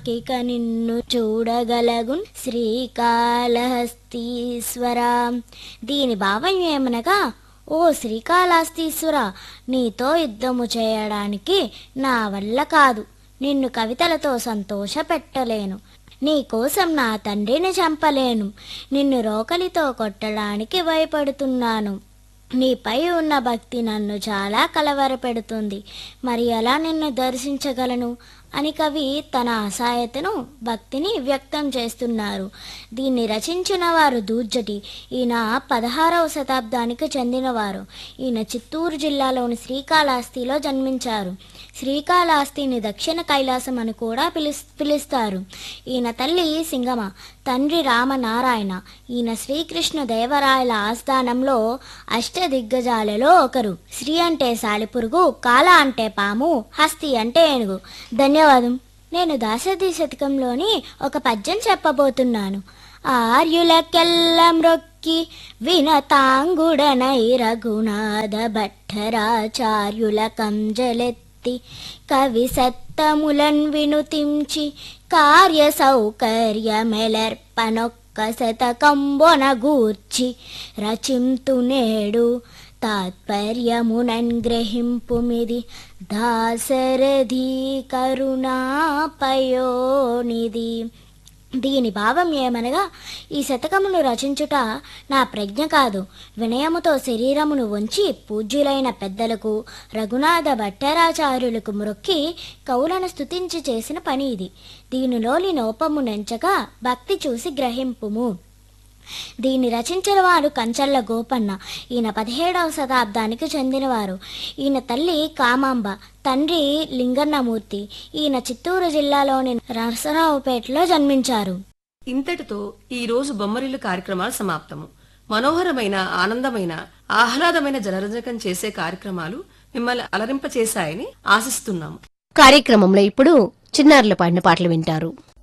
నాకిక నిన్ను చూడగలగున్ శ్రీకాళహస్తీశ్వర దీని భావం ఏమనగా ఓ శ్రీకాళహస్తీశ్వర నీతో యుద్ధము చేయడానికి నా వల్ల కాదు నిన్ను కవితలతో సంతోష పెట్టలేను నీ కోసం నా తండ్రిని చంపలేను నిన్ను రోకలితో కొట్టడానికి భయపడుతున్నాను నీపై ఉన్న భక్తి నన్ను చాలా కలవరపెడుతుంది మరి ఎలా నిన్ను దర్శించగలను అని కవి తన అసహాయతను భక్తిని వ్యక్తం చేస్తున్నారు దీన్ని రచించిన వారు దూర్జటి ఈయన పదహారవ శతాబ్దానికి చెందినవారు ఈయన చిత్తూరు జిల్లాలోని శ్రీకాళహస్తిలో జన్మించారు శ్రీకాళహస్తిని దక్షిణ కైలాసం అని కూడా పిలుస్ పిలుస్తారు ఈయన తల్లి సింగమ తండ్రి రామనారాయణ ఈయన శ్రీకృష్ణ దేవరాయల ఆస్థానంలో అష్టదిగ్గజాలలో ఒకరు శ్రీ అంటే సాలిపురుగు కాల అంటే పాము హస్తి అంటే ఏనుగు ధన్యవాదం నేను దాశరథి శతకంలోని ఒక పద్యం చెప్పబోతున్నాను ఆర్యులకెల్ల మ్రొక్కి వినతాంగుడనై రఘునాథ భట్టరాచార్యుల కంజలెత్తి కవి సత్తములన్ వినుతించి కార్య సౌకర్యమెలర్పనొక్క శతకంబొన గూర్చి రచింతు నేడు తాత్పర్యమునన్ గ్రహింపుమిది దాశరథి కరుణాపయోనిది దీని భావం ఏమనగా ఈ శతకమును రచించుట నా ప్రజ్ఞ కాదు వినయముతో శరీరమును వంచి పూజ్యులైన పెద్దలకు రఘునాథ భట్టరాచార్యులకు మ్రొక్కి కవులను స్తుతించి చేసిన పని ఇది దీనిలోని లోపము నెంచగా భక్తి చూసి గ్రహింపుము దీన్ని రచించిన వారు కంచల్ల గోపన్న ఈయన పదిహేడవ శతాబ్దానికి చెందినవారు ఈయన తల్లి కామాంబ తండ్రి లింగన్నమూర్తి ఈయన చిత్తూరు జిల్లాలోని నరసరావుపేటలో జన్మించారు ఇంతటితో ఈ రోజు బొమ్మరిల్లు కార్యక్రమాలు సమాప్తము మనోహరమైన ఆనందమైన ఆహ్లాదమైన జనరంజకం చేసే కార్యక్రమాలు మిమ్మల్ని అలరింపచేశాయని ఆశిస్తున్నాము కార్యక్రమంలో ఇప్పుడు చిన్నారుల పాడిన పాటలు వింటారు